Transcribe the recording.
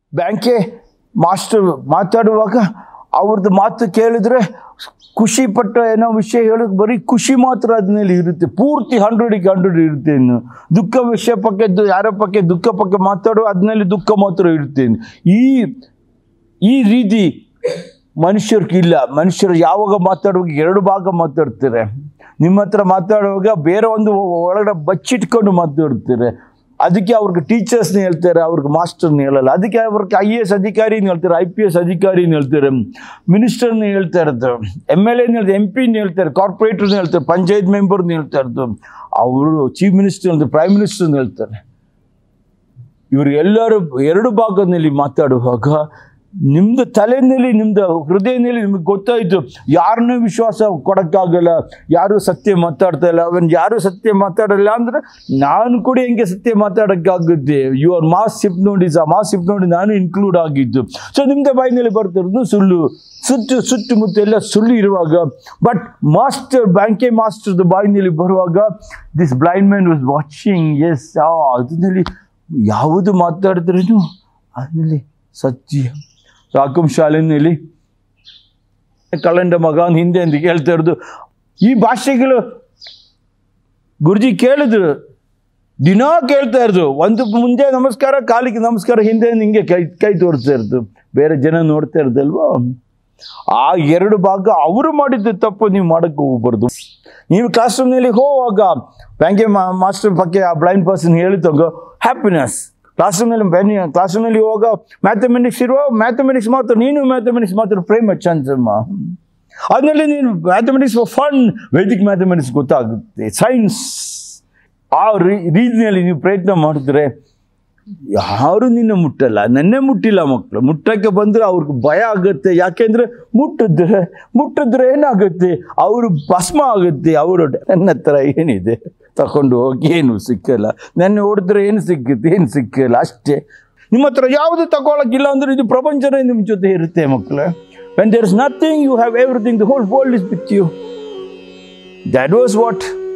ಬ್ಯಾಂಕೆ master ಮಾತಾಡುವಾಗ ಅವ್ರದ್ದು ಮಾತು ಕೇಳಿದ್ರೆ ಖುಷಿ ಪಟ್ಟ ಏನೋ ವಿಷಯ ಹೇಳೋದು ಬರೀ ಖುಷಿ ಮಾತ್ರ ಅದ್ರಲ್ಲಿ ಇರುತ್ತೆ ಪೂರ್ತಿ ಹಂಡ್ರೆಡಿಗೆ ಹಂಡ್ರೆಡ್ ಇರುತ್ತೆ ಇನ್ನು ದುಃಖ ವಿಷಯ ಪಕ್ಕೆ ದು- ಯಾರ ಪಕ್ಕೆ ದುಃಖ ಪಕ್ಕೆ ಮಾತಾಡೋ ಅದ್ರಲ್ಲಿ ದುಃಖ ಮಾತ್ರ ಇರುತ್ತೆ ಇನ್ನು. ಈ ಈ ರೀತಿ ಮನುಷ್ಯರ್ಗಿಲ್ಲ ಮನುಷ್ಯರು ಯಾವಾಗ ಮಾತಾಡುವಾಗ ಎರಡು ಭಾಗ ಮಾತಾಡ್ತಾರೆ ನಿಮ್ಮ ಹತ್ರ ಮಾತಾಡುವಾಗ ಬೇರೆ ಒಂದು ಒಳಗಡೆ ಬಚ್ಚಿಟ್ಕೊಂಡು ಮಾತಾಡ್ತಾರೆ ಅದಕ್ಕೆ ಅವ್ರಿಗೆ ಟೀಚರ್ಸ್ನ ಹೇಳ್ತಾರೆ ಅವ್ರಿಗೆ ಮಾಸ್ಟರ್ನ ಹೇಳಲ್ಲ ಅದಕ್ಕೆ ಅವ್ರಿಗೆ ಐ ಎ ಎಸ್ ಅಧಿಕಾರಿನ ಹೇಳ್ತಾರೆ ಐ ಪಿ ಎಸ್ ಅಧಿಕಾರಿನ ಹೇಳ್ತಾರೆ ಮಿನಿಸ್ಟರ್ನ ಹೇಳ್ತಾ ಇರೋದು ಎಮ್ ಎಲ್ ಎನ ಹೇಳ್ತಾರೆ ಎಂ ಪಿನ ಹೇಳ್ತಾರೆ ಕಾರ್ಪೊರೇಟರ್ನ ಹೇಳ್ತಾರೆ ಪಂಚಾಯತ್ ಮೆಂಬರ್ನ ಹೇಳ್ತಾ ಇರೋದು ಅವರು ಚೀಫ್ ಮಿನಿಸ್ಟರ್ ಹೇಳ್ತಾರೆ ಪ್ರೈಮ್ ಮಿನಿಸ್ಟರ್ನ ಹೇಳ್ತಾರೆ ಇವರು ಎಲ್ಲರೂ ಎರಡು ಭಾಗದಲ್ಲಿ ಮಾತಾಡುವಾಗ ನಿಮ್ದು ತಲೆಯಲ್ಲಿ ನಿಮ್ದು ಹೃದಯದಲ್ಲಿ ನಿಮ್ಗೆ ಗೊತ್ತಾಯಿತು ಯಾರನ್ನೂ ವಿಶ್ವಾಸ ಕೊಡೋಕ್ಕಾಗಲ್ಲ ಯಾರು ಸತ್ಯ ಮಾತಾಡ್ತಾ ಇಲ್ಲ ಅವನ್ ಯಾರು ಸತ್ಯ ಮಾತಾಡಲ್ಲ ಅಂದ್ರೆ ನಾನು ಕೂಡ ಹೆಂಗೆ ಸತ್ಯ ಮಾತಾಡೋಕ್ಕಾಗುತ್ತೆ ಯುವರ್ ಮಾಸ್ ಸಿಪ್ ನೋಡಿ ಆ ಮಾಸ್ ಸಿಪ್ ನೋಡಿ ನಾನು ಇನ್ಕ್ಲೂಡ್ ಆಗಿದ್ದು ಸೊ ನಿಮ್ದು ಬಾಯಿನಲ್ಲಿ ಬರ್ತಿರೋದು ಸುಳ್ಳು ಸುತ್ತು ಸುತ್ತಮುತ್ತ ಎಲ್ಲ ಸುಳ್ಳು ಇರುವಾಗ ಬಟ್ ಮಾಸ್ಟರ್ ಬ್ಯಾಂಕೆ ಮಾಸ್ಟರ್ದು ಬಾಯಿನಲ್ಲಿ ಬರುವಾಗ this blind man was watching ಎಸ್ ಅದರಲ್ಲಿ ಯಾವುದು ಮಾತಾಡಿದ್ರೂ ಅದರಲ್ಲಿ ಸತ್ಯ ರಾಕಂ ಶಾಲೆಯಲ್ಲಿ ಕಳ್ಳಂಡ ಮಗನ ಹಿಂದೆ ಅಂತ ಕೇಳ್ತಾ ಇರೋದು ಈ ಭಾಷೆಗಳು ಗುರುಜಿ ಕೇಳಿದ್ರು ದಿನಾ ಕೇಳ್ತಾ ಇರೋದು ಒಂದು ಮುಂದೆ ನಮಸ್ಕಾರ ಕಾಲಿಗೆ ನಮಸ್ಕಾರ ಹಿಂದೆ ಹಿಂಗೆ ಕೈ ಕೈ ತೋರಿಸ್ತಾ ಇರೋದು ಬೇರೆ ಜನ ನೋಡ್ತಾ ಇರೋದಲ್ವಾ ಆ ಎರಡು ಭಾಗ ಅವರು ಮಾಡಿದ್ದು ತಪ್ಪು ನೀವು ಮಾಡಕ್ಕೆ ಹೋಗ್ಬಾರ್ದು ನೀವು ಕ್ಲಾಸ್ ರೂಮ್ನಲ್ಲಿ ಹೋಗುವಾಗ ಬ್ಯಾಂಕೆ ಮಾಸ್ಟರ್ ಬಗ್ಗೆ ಆ ಬ್ಲೈಂಡ್ ಪರ್ಸನ್ ಹೇಳಿದಂಗ ಹ್ಯಾಪಿನೆಸ್ ಕ್ಲಾಸ್ ರೂಮ್ನಲ್ಲಿ ಬೆನ್ನಿ ಕ್ಲಾಸ್ ರೂಮ್ನಲ್ಲಿ ಹೋಗ ಮ್ಯಾಥಮೆಟಿಕ್ಸ್ ಇರುವ ಮ್ಯಾಥಮೆಟಿಕ್ಸ್ ಮಾತ್ರ ನೀನು ಮ್ಯಾಥಮೆಟಿಕ್ಸ್ ಮಾತ್ರ ಪ್ರೇಮ ಚಂದ್ರಮ್ಮ ಅದರಲ್ಲಿ ನೀನು ಮ್ಯಾಥಮೆಟಿಕ್ಸ್ ಫನ್ ವೈದಿಕ್ ಮ್ಯಾಥಮೆಟಿಕ್ಸ್ ಗೊತ್ತಾಗುತ್ತೆ ಸೈನ್ಸ್ ಆ ರೀ ರೀತಿಯಲ್ಲಿ ನೀವು ಪ್ರಯತ್ನ ಮಾಡಿದ್ರೆ ಯಾರು ನಿನ್ನ ಮುಟ್ಟಲ್ಲ ನನ್ನೇ ಮುಟ್ಟಿಲ್ಲ ಮಕ್ಕಳು ಮುಟ್ಟಕ್ಕೆ ಬಂದರೆ ಅವ್ರಿಗೆ ಭಯ ಆಗುತ್ತೆ ಯಾಕೆಂದರೆ ಮುಟ್ಟಿದ್ರೆ ಮುಟ್ಟಿದ್ರೆ ಏನಾಗುತ್ತೆ ಅವರು ಭಸ್ಮ ಆಗುತ್ತೆ ಅವರು ನನ್ನ ಹತ್ರ ಏನಿದೆ ತಗೊಂಡು ಹೋಗಿ ಏನು ಸಿಕ್ಕಲ್ಲ ನನ್ನ ಹೊಡೆದ್ರೆ ಏನು ಸಿಕ್ಕುತ್ತೆ ಏನು ಸಿಕ್ಕಲ್ಲ ಅಷ್ಟೇ ನಿಮ್ಮ ಹತ್ರ ಯಾವುದು ತಗೊಳಕ್ಕಿಲ್ಲ ಅಂದ್ರೆ ಇದು ಪ್ರಪಂಚನೇ ನಿಮ್ಮ ಜೊತೆ ಇರುತ್ತೆ ಮಕ್ಕಳು when there is nothing you have everything the whole world is with you that was what